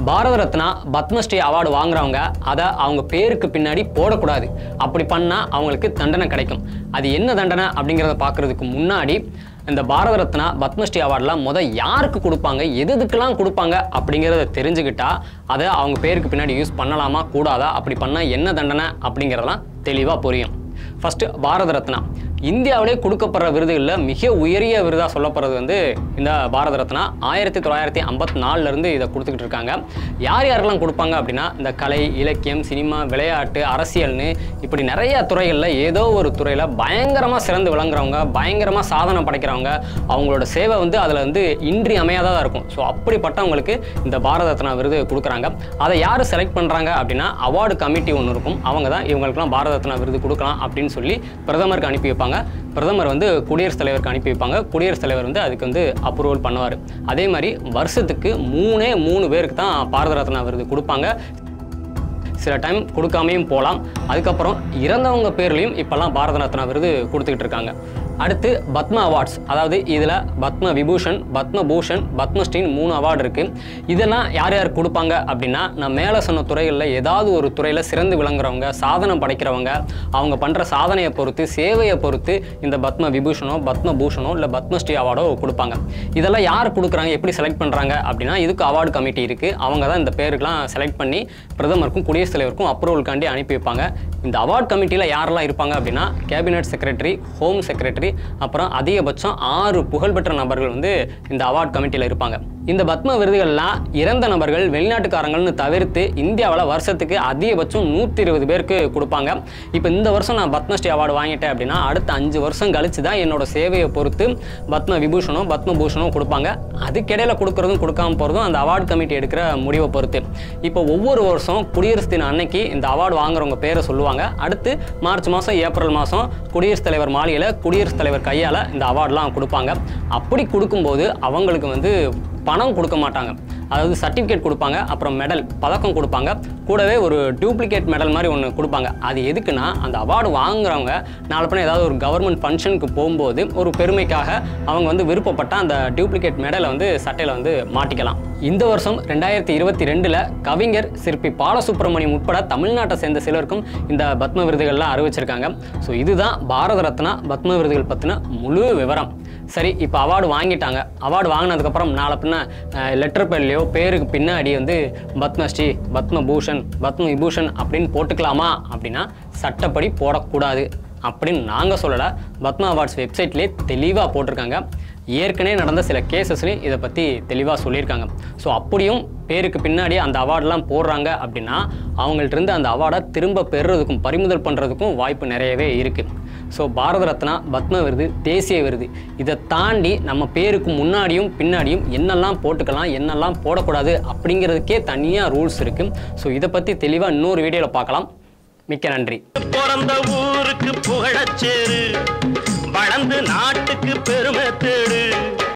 பாரத Ratna Padmashri award வாங்குறவங்க அதை அவங்க பேருக்கு பின்னாடி போடக்கூடாது அப்படி பண்ணால் அவங்களுக்கு தண்டனை கிடைக்கும் அது என்ன தண்டனை அப்படிங்கிறத பார்க்குறதுக்கு முன்னாடி இந்த பாரத ரத்னா பத்மஸ்ரீ அவார்டெலாம் முத யாருக்கு கொடுப்பாங்க எது எதுக்கெல்லாம் கொடுப்பாங்க அப்படிங்கிறத தெரிஞ்சுக்கிட்டா அதை அவங்க பேருக்கு பின்னாடி யூஸ் பண்ணலாமா கூடாதா அப்படி பண்ணால் என்ன தண்டனை அப்படிங்கிறதெல்லாம் தெளிவாக புரியும் ஃபஸ்ட்டு பாரத ரத்னா இந்தியாவிலே கொடுக்கப்படுற விருதுகளில் மிக உயரிய விருதாக சொல்லப்படுறது வந்து இந்த பாரத ரத்னா ஆயிரத்தி தொள்ளாயிரத்தி ஐம்பத்தி நாலுலேருந்து இதை கொடுத்துக்கிட்டு இருக்காங்க யார் யாரெல்லாம் கொடுப்பாங்க அப்படின்னா இந்த கலை இலக்கியம் சினிமா விளையாட்டு அரசியல்னு இப்படி நிறைய துறைகளில் ஏதோ ஒரு துறையில் பயங்கரமாக சிறந்து விளங்குறவங்க பயங்கரமாக சாதனை படைக்கிறவங்க அவங்களோட சேவை வந்து அதில் வந்து இன்றி அமையாததாக இருக்கும் ஸோ அப்படிப்பட்டவங்களுக்கு இந்த பாரத ரத்னா விருது கொடுக்குறாங்க அதை யார் செலக்ட் பண்ணுறாங்க அப்படின்னா அவார்டு கமிட்டி ஒன்று இருக்கும் அவங்க தான் இவங்களுக்குலாம் பாரத ரத்னா விருது கொடுக்கலாம் அப்படின்னு சொல்லி பிரதமருக்கு அனுப்பி வைப்பாங்க பிரதமர் வந்து குடியரசுத் தலைவருக்கு அனுப்பி வைப்பாங்க குடியரசுத் தலைவர் வந்து அதுக்கு வந்து அப்ரூவல் பண்ணுவார் அதே மாதிரி வருஷத்துக்கு மூணே மூணு பேருக்கு தான் பாரத ரத்னா விருது கொடுப்பாங்க சில டைம் கொடுக்காமையும் போகலாம் அதுக்கப்புறம் இறந்தவங்க பேர்லையும் இப்போல்லாம் பாரத ரத்னா விருது கொடுத்துக்கிட்டு இருக்காங்க அடுத்து பத்ம அவார்ட்ஸ் அதாவது இதில் பத்ம விபூஷன் பத்ம பூஷன் பத்மஸ்ரீன் மூணு அவார்டு இருக்குது இதெல்லாம் யார் யார் கொடுப்பாங்க அப்படின்னா நான் மேலே சொன்ன துறைகளில் ஏதாவது ஒரு துறையில் சிறந்து விளங்குறவங்க சாதனை படைக்கிறவங்க அவங்க பண்ணுற சாதனையை பொறுத்து சேவையை பொறுத்து இந்த பத்ம விபூஷனோ பத்ம பூஷனோ இல்லை பத்மஸ்ரீ அவார்டோ கொடுப்பாங்க இதெல்லாம் யார் கொடுக்குறாங்க எப்படி செலக்ட் பண்ணுறாங்க அப்படின்னா இதுக்கு அவார்டு கமிட்டி இருக்குது அவங்க தான் இந்த பேருக்கெலாம் செலக்ட் பண்ணி பிரதமருக்கும் குடியரசுத் தலைவருக்கும் அப்ரூவல்காண்டி அனுப்பி வைப்பாங்க இந்த அவார்ட் கமிட்டியில் யாரெல்லாம் இருப்பாங்க அப்படின்னா கேபினட் செக்ரட்டரி ஹோம் செக்ரட்டரி அப்புறம் அதிகபட்சம் ஆறு புகழ்பெற்ற நபர்கள் வந்து இந்த அவார்ட் கமிட்டியில் இருப்பாங்க இந்த பத்ம விருதுகள்லாம் இறந்த நபர்கள் வெளிநாட்டுக்காரங்கள்னு தவிர்த்து இந்தியாவில் வருஷத்துக்கு அதிகபட்சம் நூற்றி இருபது பேருக்கு கொடுப்பாங்க இப்போ இந்த வருஷம் நான் பத்மஸ்ரீ அவார்டு வாங்கிட்டேன் அப்படின்னா அடுத்த அஞ்சு வருஷம் கழிச்சு தான் என்னோட சேவையை பொறுத்து பத்ம விபூஷணோ பத்ம பூஷணோ கொடுப்பாங்க அதுக்கிடையில் கொடுக்குறதும் கொடுக்காம போகிறதும் அந்த அவார்டு கமிட்டி எடுக்கிற முடிவை பொறுத்து இப்போ ஒவ்வொரு வருஷம் குடியரசு தின அன்னைக்கு இந்த அவார்டு வாங்குறவங்க பேரை சொல்லுவாங்க அடுத்து மார்ச் மாதம் ஏப்ரல் மாதம் குடியரசுத் தலைவர் மாளிகையில் குடியரசுத் தலைவர் கையால் இந்த அவார்டெலாம் கொடுப்பாங்க அப்படி கொடுக்கும்போது அவங்களுக்கு வந்து பணம் கொடுக்க மாட்டாங்க அதாவது சர்டிஃபிகேட் கொடுப்பாங்க அப்புறம் மெடல் பதக்கம் கொடுப்பாங்க கூடவே ஒரு டூப்ளிகேட் மெடல் மாதிரி ஒன்று கொடுப்பாங்க அது எதுக்குன்னா அந்த அவார்டு வாங்குறவங்க நாளை பின்ன ஏதாவது ஒரு கவர்மெண்ட் ஃபங்க்ஷனுக்கு போகும்போது ஒரு பெருமைக்காக அவங்க வந்து விருப்பப்பட்ட அந்த டூப்ளிகேட் மெடலை வந்து சட்டையில் வந்து மாட்டிக்கலாம் இந்த வருஷம் ரெண்டாயிரத்தி இருபத்தி ரெண்டில் கவிஞர் சிற்பி பாலசுப்ரமணியம் உட்பட தமிழ்நாட்டை சேர்ந்த சிலருக்கும் இந்த பத்ம விருதுகள்லாம் அறிவிச்சிருக்காங்க ஸோ இதுதான் பாரத ரத்னா பத்ம விருதுகள் பற்றின முழு விவரம் சரி இப்போ அவார்டு வாங்கிட்டாங்க அவார்டு வாங்கினதுக்கப்புறம் நாளை பின்ன லெட்டர் பேர்லையோ பேருக்கு பின்னாடி வந்து பத்மஸ்ரீ பத்ம பூஷன் பத்ம விபூஷன் அப்படின்னு போட்டுக்கலாமா அப்படின்னா சட்டப்படி போடக்கூடாது அப்படின்னு நாங்கள் சொல்லலை பத்மா அவார்ட்ஸ் வெப்சைட்லேயே தெளிவாக போட்டிருக்காங்க ஏற்கனவே நடந்த சில கேசஸ்லையும் இதை பற்றி தெளிவாக சொல்லியிருக்காங்க ஸோ அப்படியும் பேருக்கு பின்னாடி அந்த அவார்டெலாம் போடுறாங்க அப்படின்னா அவங்கள்ட்ட இருந்து அந்த அவார்டை திரும்ப பெறுறதுக்கும் பறிமுதல் பண்ணுறதுக்கும் வாய்ப்பு நிறையவே இருக்குது ஸோ பாரத ரத்னா பத்ம விருது தேசிய விருது இதை தாண்டி நம்ம பேருக்கு முன்னாடியும் பின்னாடியும் என்னெல்லாம் போட்டுக்கலாம் என்னெல்லாம் போடக்கூடாது அப்படிங்கிறதுக்கே தனியாக ரூல்ஸ் இருக்குது ஸோ இதை பற்றி தெளிவாக இன்னொரு வீடியோவில் பார்க்கலாம் மிக்க நன்றி பிறந்த ஊருக்கு புகழச்சேரு வளர்ந்து நாட்டுக்கு பெருமை தேடு